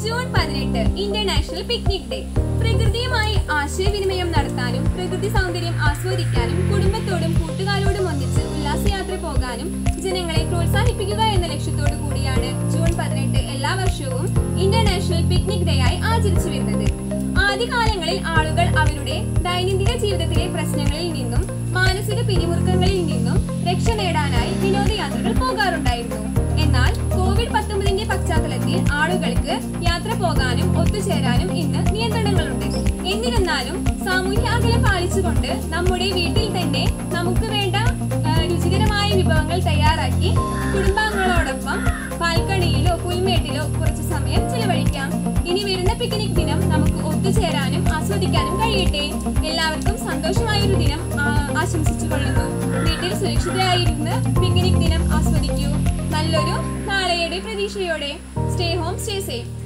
June പതിനെട്ട് international picnic day പ്രകൃതിയുമായി ആശയവിനിമയം നടത്താനും പ്രകൃതി സൗന്ദര്യം ആസ്വദിക്കാനും കുടുംബത്തോടും കൂട്ടുകാരോടും ഒന്നിച്ച് ഉല്ലാസയാത്ര പോകാനും ജനങ്ങളെ പ്രോത്സാഹിപ്പിക്കുക എന്ന ലക്ഷ്യത്തോടു കൂടിയാണ് ജൂൺ പതിനെട്ട് എല്ലാ വർഷവും ഇന്റർനാഷണൽ പിക്നിക് ഡേ ആയി ആചരിച്ചു വരുന്നത് ആദ്യകാലങ്ങളിൽ ആളുകൾ അവരുടെ ദൈനംദിന ജീവിതത്തിലെ പ്രശ്നങ്ങളിൽ നിന്നും മാനസിക പിരിമുറുക്കങ്ങളിൽ നിന്നും രക്ഷ നേടാനായി വിനോദയാത്രകൾ പോകാറുണ്ടായിരുന്നു എന്നാൽ കോവിഡ് പത്തൊമ്പതിന്റെ പശ്ചാത്തലത്തിൽ ആളുകൾക്ക് യാത്ര പോകാനും ഒത്തുചേരാനും ഇന്ന് നിയന്ത്രണങ്ങളുണ്ട് എന്നിരുന്നാലും സാമൂഹ്യ അകലം പാലിച്ചുകൊണ്ട് നമ്മുടെ വീട്ടിൽ തന്നെ നമുക്ക് വേണ്ട ആ, രുചികരമായ വിഭവങ്ങൾ തയ്യാറാക്കി കുടുംബാംഗങ്ങളോടൊപ്പം പാൽക്കണിയിലോ പുൽമേട്ടിലോ കുറച്ച് സമയം ചിലവഴിക്കാം ഇനി വരുന്ന പിക്നിക് ദിനം നമുക്ക് ഒത്തുചേരാനും ആസ്വദിക്കാനും കഴിയട്ടെ എല്ലാവർക്കും സന്തോഷമായ ഒരു ദിനം ആ, ആശംസിച്ചു കൊള്ളുന്നു വീട്ടിൽ സുരക്ഷിതരായിരുന്ന് പിക്നിക് ദിനം ആസ്വദിക്കൂ നല്ലൊരു നാളെയുടെ പ്രതീക്ഷയോടെ സ്റ്റേ ഹോം സ്റ്റേ സേഫ്